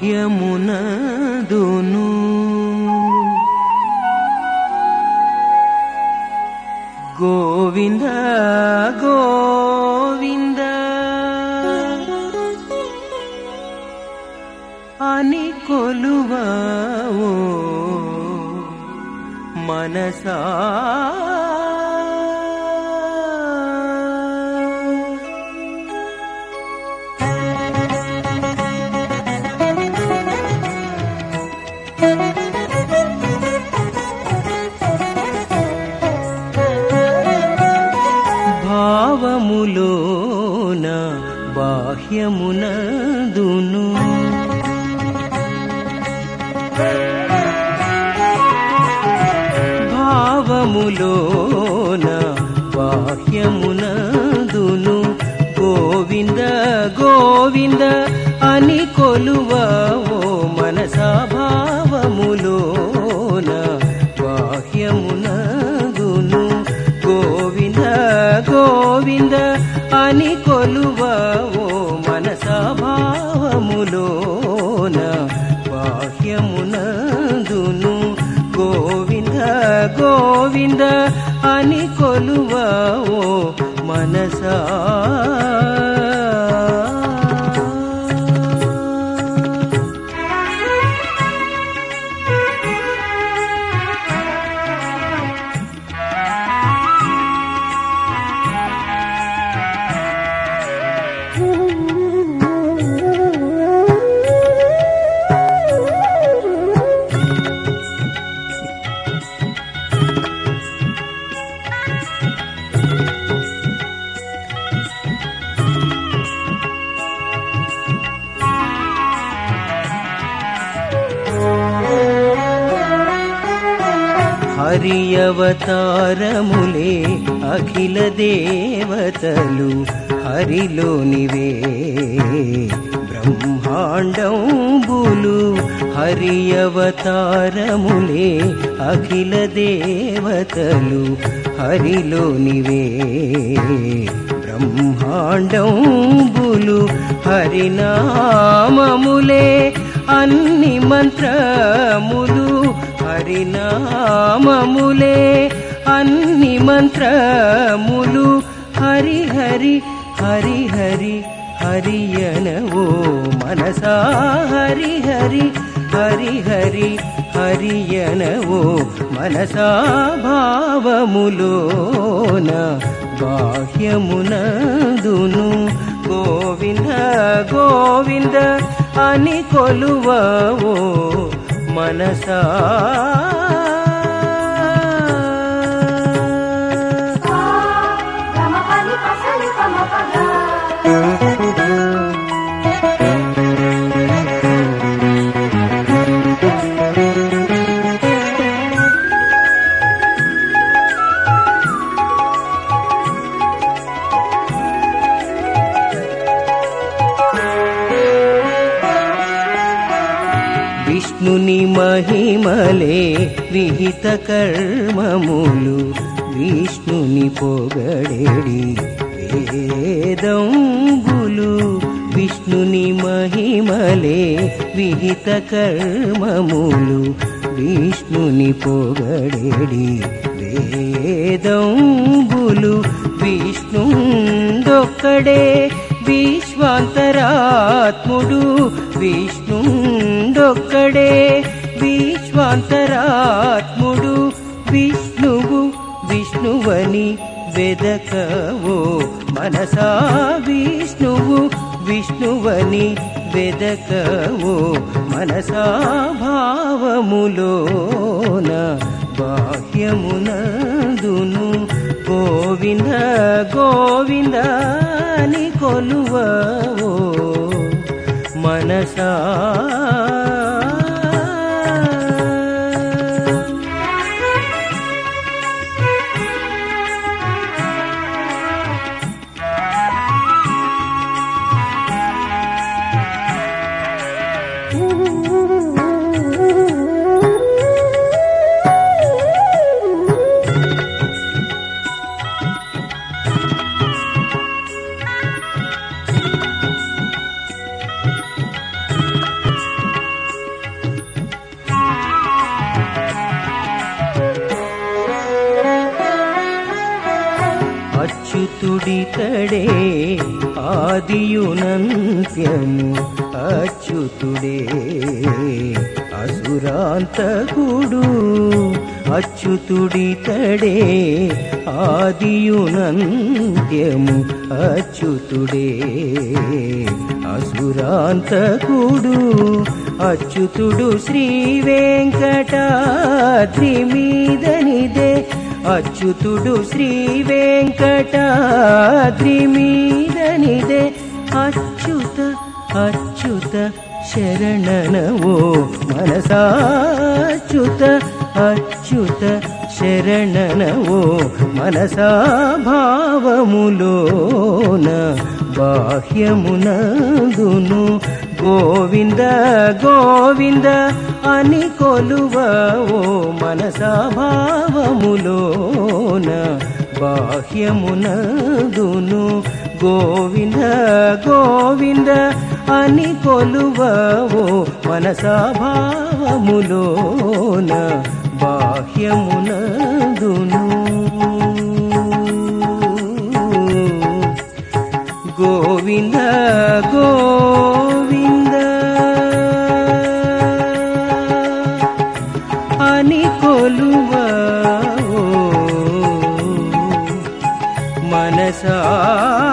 బాహ్యమునదును గోవింద గోవింద అని కొలువావో మనసా భావములోన బాహ్యమునందును భావములోన బాహ్యమునందును గోవింద గోవింద అని కొలువవో మనసా భావములోన బాహ్యమునందును గోవింద గోవింద అని కొలువవో మనసా భావములోన బాహ్యమునందును గోవింద గోవింద అని కొలువవో మనసా హరి అవతారములే అఖిల దేవతలు హరిలోనివే బ్రహ్మాండంబులు హరి అవతారములే అఖిల దేవతలు హరిలోనివే బ్రహ్మాండంబులు హరినామములే అన్ని మంత్రములు హరినామములే అన్ని మంత్రములు హరి హరి హరి హరి హరియనవో మనసా హరి హరి హరి హరి హరియనవో మనసా భావములోన బాహ్యమునందును గోవింద గోవింద అని కొలువవో మనసా గమ పని పసని పమ పగ విష్ణుని మహిమలే విహిత కర్మములు విష్ణుని పొగడేడి వేదంబులు విష్ణుని మహిమలే విహిత కర్మములు విష్ణుని పొగడేడి వేదంబులు విష్ణుండొక్కడే విశ్వాంతరాత్ముడు విష్ణుండొక్కడే విశ్వాంతరాత్ముడు విష్ణువు విష్ణువని వెదకవో మనసా విష్ణువు విష్ణువని వెదకవో మనసా భావములోన బాహ్యమునందును గోవింద గోవింద అని కొలువవో మనసా అచ్యుతుడితడే ఆదియునంత్యము అచ్యుతుడే అసురాంతకుడు అచ్యుతుడితడే ఆదియునంత్యము అచ్యుతుడే అసురాంతకుడు అచ్యుతుడు శ్రీ వెంకటాద్రి మీదనిదే అచ్యుతుడు శ్రీ వెంకటాద్రి మీదనిదే అచ్యుత అచ్యుత శరణనవో మనసాచ్యుత అచ్యుత శరణనవో మనసా భావములోన బాహ్యమునందును గోవింద గోవింద అని కొలువవో మనసా భావములోన బాహ్యమునందును గోవింద గోవింద అని కొలువవో మనసా భావములోన బాహ్యమునందును గోవింద గోవింద అని కొలువవో మనసా